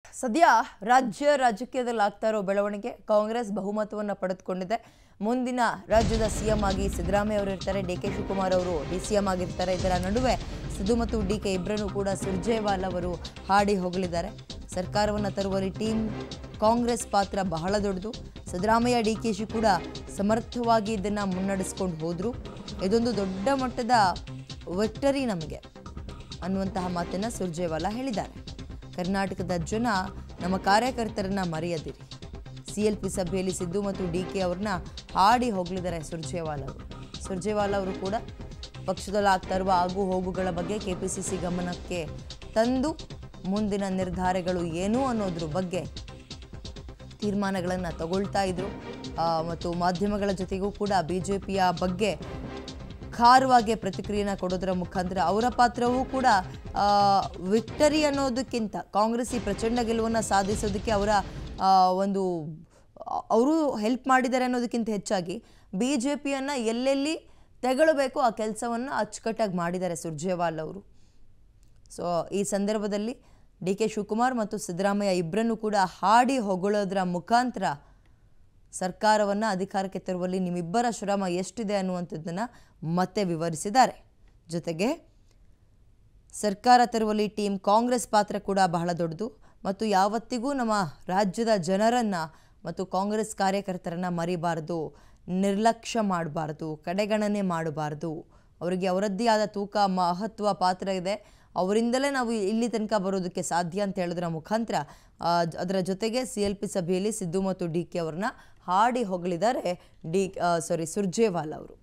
ಸದ್ಯ ರಾಜ್ಯ ರಾಜಕೀಯದಲ್ಲಿ ಆಗ್ತಾ ಇರೋ ಬೆಳವಣಿಗೆ ಕಾಂಗ್ರೆಸ್ ಬಹುಮತವನ್ನು ಪಡೆದುಕೊಂಡಿದೆ ಮುಂದಿನ ರಾಜ್ಯದ ಸಿಎಂ ಆಗಿ ಸಿದ್ದರಾಮಯ್ಯ ಅವರು ಇರ್ತಾರೆ ಡಿ ಕೆ ಶಿವಕುಮಾರ್ ಅವರು ಡಿ ಸಿ ಎಂ ಆಗಿರ್ತಾರೆ ಇದರ ನಡುವೆ ಸಿದ್ದು ಮತ್ತು ಡಿ ಕೆ ಇಬ್ಬರನ್ನು ಕೂಡ ಸುರ್ಜೇವಾಲ್ ಅವರು ಹಾಡಿ ಹೋಗಲಿದ್ದಾರೆ ಸರ್ಕಾರವನ್ನು ತರುವಲ್ಲಿ ಟೀಮ್ ಕಾಂಗ್ರೆಸ್ ಪಾತ್ರ ಬಹಳ ದೊಡ್ಡದು ಸಿದ್ದರಾಮಯ್ಯ ಡಿ ಕೆ ಶಿ ಕೂಡ ಸಮರ್ಥವಾಗಿ ಇದನ್ನು ಮುನ್ನಡೆಸ್ಕೊಂಡು ಹೋದರು ಇದೊಂದು ದೊಡ್ಡ ಮಟ್ಟದ ವಿಕ್ಟರಿ ನಮಗೆ ಅನ್ನುವಂತಹ ಮಾತನ್ನು ಸುರ್ಜೇವಾಲಾ ಹೇಳಿದ್ದಾರೆ ಕರ್ನಾಟಕದ ಜನ ನಮ್ಮ ಕಾರ್ಯಕರ್ತರನ್ನ ಮರೆಯದಿರಿ ಸಿ ಎಲ್ ಪಿ ಸಭೆಯಲ್ಲಿ ಸಿದ್ದು ಮತ್ತು ಡಿ ಕೆ ಅವ್ರನ್ನ ಹಾಡಿ ಹೋಗಲಿದ್ದಾರೆ ಸುರ್ಜೇವಾಲಾ ಅವರು ಸುರ್ಜೇವಾಲಾ ಅವರು ಕೂಡ ಪಕ್ಷದಲ್ಲಿ ಆಗ್ತಾ ಇರುವ ಆಗು ಹೋಗುಗಳ ಬಗ್ಗೆ ಕೆ ಪಿ ಸಿ ಸಿ ಗಮನಕ್ಕೆ ತಂದು ಮುಂದಿನ ನಿರ್ಧಾರಗಳು ಏನು ಅನ್ನೋದ್ರ ಬಗ್ಗೆ ತೀರ್ಮಾನಗಳನ್ನು ತಗೊಳ್ತಾ ಇದ್ರು ಆ, ಮತ್ತು ಮಾಧ್ಯಮಗಳ ಜೊತೆಗೂ ಕೂಡ ಬಿ ಜೆ ಪಿಯ ಬಗ್ಗೆ ಖಾರವಾಗಿ ಪ್ರತಿಕ್ರಿಯೆನ ಕೊಡೋದರ ಮುಖಾಂತರ ಅವರ ಪಾತ್ರವೂ ಕೂಡ ವಿಕ್ಟರಿ ಅನ್ನೋದಕ್ಕಿಂತ ಕಾಂಗ್ರೆಸ್ ಈ ಪ್ರಚಂಡ ಗೆಲುವನ್ನು ಸಾಧಿಸೋದಕ್ಕೆ ಅವರ ಆ, ಒಂದು ಅವರು ಹೆಲ್ಪ್ ಮಾಡಿದ್ದಾರೆ ಅನ್ನೋದಕ್ಕಿಂತ ಹೆಚ್ಚಾಗಿ ಬಿ ಜೆ ಪಿಯನ್ನು ಎಲ್ಲೆಲ್ಲಿ ತೆಗೊಳ್ಬೇಕು ಆ ಕೆಲಸವನ್ನು ಅಚ್ಚುಕಟ್ಟಾಗಿ ಮಾಡಿದ್ದಾರೆ ಸುರ್ಜೇವಾಲ್ ಅವರು ಸೊ ಈ ಸಂದರ್ಭದಲ್ಲಿ ಡಿ ಕೆ ಶಿವಕುಮಾರ್ ಮತ್ತು ಸಿದ್ದರಾಮಯ್ಯ ಇಬ್ಬರನ್ನು ಕೂಡ ಹಾಡಿ ಹೊಗಳೋದ್ರ ಮುಖಾಂತರ ಸರ್ಕಾರವನ್ನು ಅಧಿಕಾರಕ್ಕೆ ತರುವಲ್ಲಿ ನಿಮ್ಮಿಬ್ಬರ ಶ್ರಮ ಎಷ್ಟಿದೆ ಅನ್ನುವಂಥದ್ದನ್ನು ಮತ್ತೆ ವಿವರಿಸಿದ್ದಾರೆ ಜೊತೆಗೆ ಸರ್ಕಾರ ತರುವಲ್ಲಿ ಟೀಮ್ ಕಾಂಗ್ರೆಸ್ ಪಾತ್ರ ಕೂಡ ಬಹಳ ದೊಡ್ಡದು ಮತ್ತು ಯಾವತ್ತಿಗೂ ನಮ್ಮ ರಾಜ್ಯದ ಜನರನ್ನು ಮತ್ತು ಕಾಂಗ್ರೆಸ್ ಕಾರ್ಯಕರ್ತರನ್ನು ಮರಿಬಾರ್ದು ನಿರ್ಲಕ್ಷ್ಯ ಮಾಡಬಾರ್ದು ಕಡೆಗಣನೆ ಮಾಡಬಾರ್ದು ಅವರಿಗೆ ಅವರದ್ದೇ ಆದ ತೂಕ ಮಹತ್ವ ಪಾತ್ರ ಇದೆ ಅವರಿಂದಲೇ ನಾವು ಇಲ್ಲಿ ತನಕ ಬರೋದಕ್ಕೆ ಸಾಧ್ಯ ಅಂತ ಹೇಳೋದ್ರ ಮುಖಾಂತರ ಆ, ಜ- ಅದರ ಜೊತೆಗೆ ಸಿ ಎಲ್ ಪಿ ಸಭೆಯಲ್ಲಿ ಸಿದ್ದು ಮತ್ತು ಡಿ ಕೆ ಅವ್ರನ್ನ ಹಾಡಿ ಹೊಗಳಿದ್ದಾರೆ ಡಿ ಸಾರಿ ಸುರ್ಜೇವಾಲ್ ಅವರು